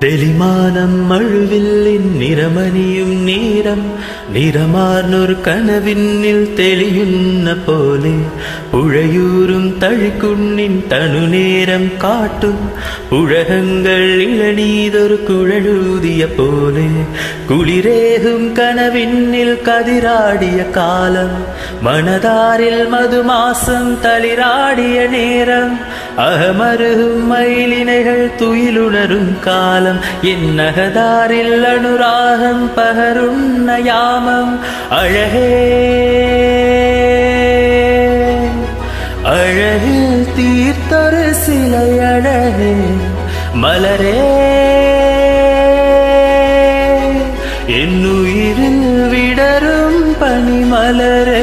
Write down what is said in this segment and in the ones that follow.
தெளிமானம் மழுவில்லின் நிறமணியும் நேரம் நிறமார்னொரு கனவின்னில் தெளியுன்ன போலே புழையூரும் தழிக்குண்ணின் தனு நேரம் காட்டும் உலகங்கள் இளநீதொரு குழலூதிய போலே குளிரேகும் கனவின்னில் கதிராடிய காலம் மனதாரில் மது மாசம் தளிராடிய நேரம் அகமருகும் மயிலினைகள் துயிலுணரும் காலம் என் நகதாரில் அனுராகம் பகருண்ண யாமம் அழகே அழகில் தீர்த்தொரு சிலை அழகே மலரே என்னுயிரில் விடரும் பனிமலரே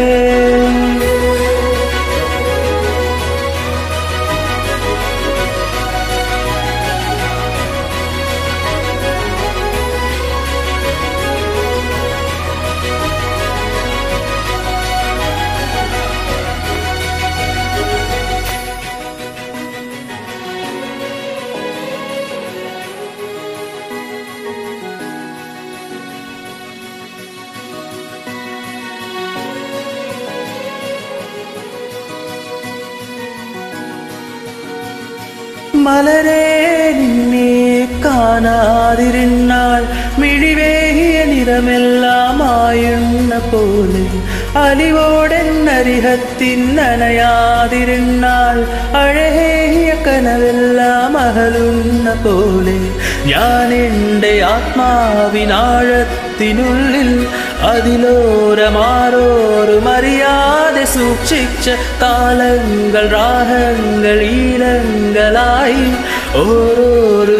மலரே நின்னே காணாதிருந்தாள் மிழிவேகிய நிறமெல்லாம் ஆயுண்ண போலே அலிவோடன் அரிகத்தின் நனையாதிருந்தாள் அழகேகிய கனவெல்லாம் அகலுண்ண போலே ஞானெண்டை ஆத்மாவின் ஆழத்தினுள்ளில் அதிலோரமாரோரு மரியாதை சூட்சிச்ச காலங்கள் ராகங்கள் ஈழங்களாய் ஓரோரு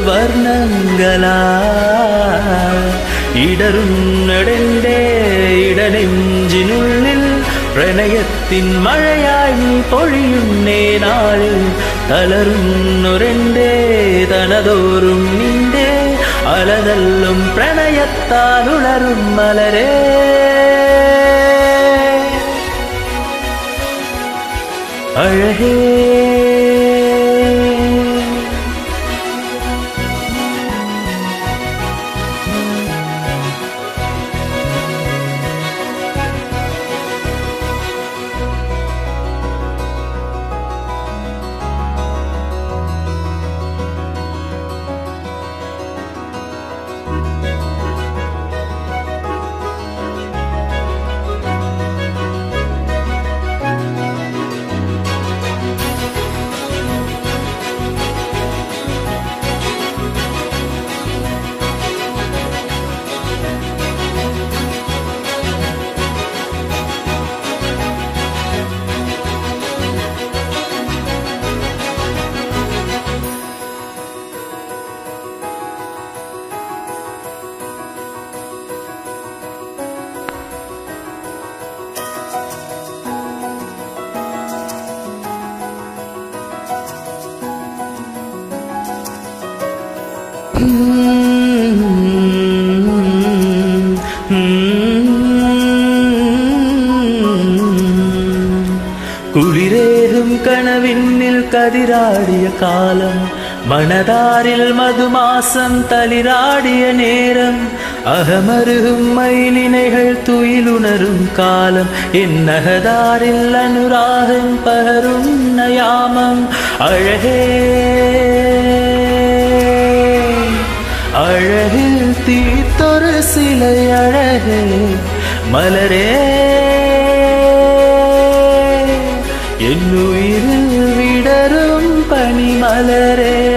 வர்ணங்களாய் இடரும் நடந்தே இடநெஞ்சினுள்ளில் பிரணயத்தின் மழையாய் நீ பொழியுன்னே நாளில் தளரும் நுரெண்டே தனதோறும் நின்றே அலதல்லும் பிரணயத்தால் உளரும் மலரே அழகே குளிரேகும் கனவின்னில் கதிராடிய காலம் மனதாரில் மது மாசம் தளிராடிய நேரம் அகமருகும் மயிலினைகள் துயிலுணரும் காலம் என் நகதாரில் அனுராகம் பகரும் நயாமம் அழகே அழகில் தீர்த்தொரு சிலை அழகே மலரே என்னுயிரில் விடரும் பனிமலரே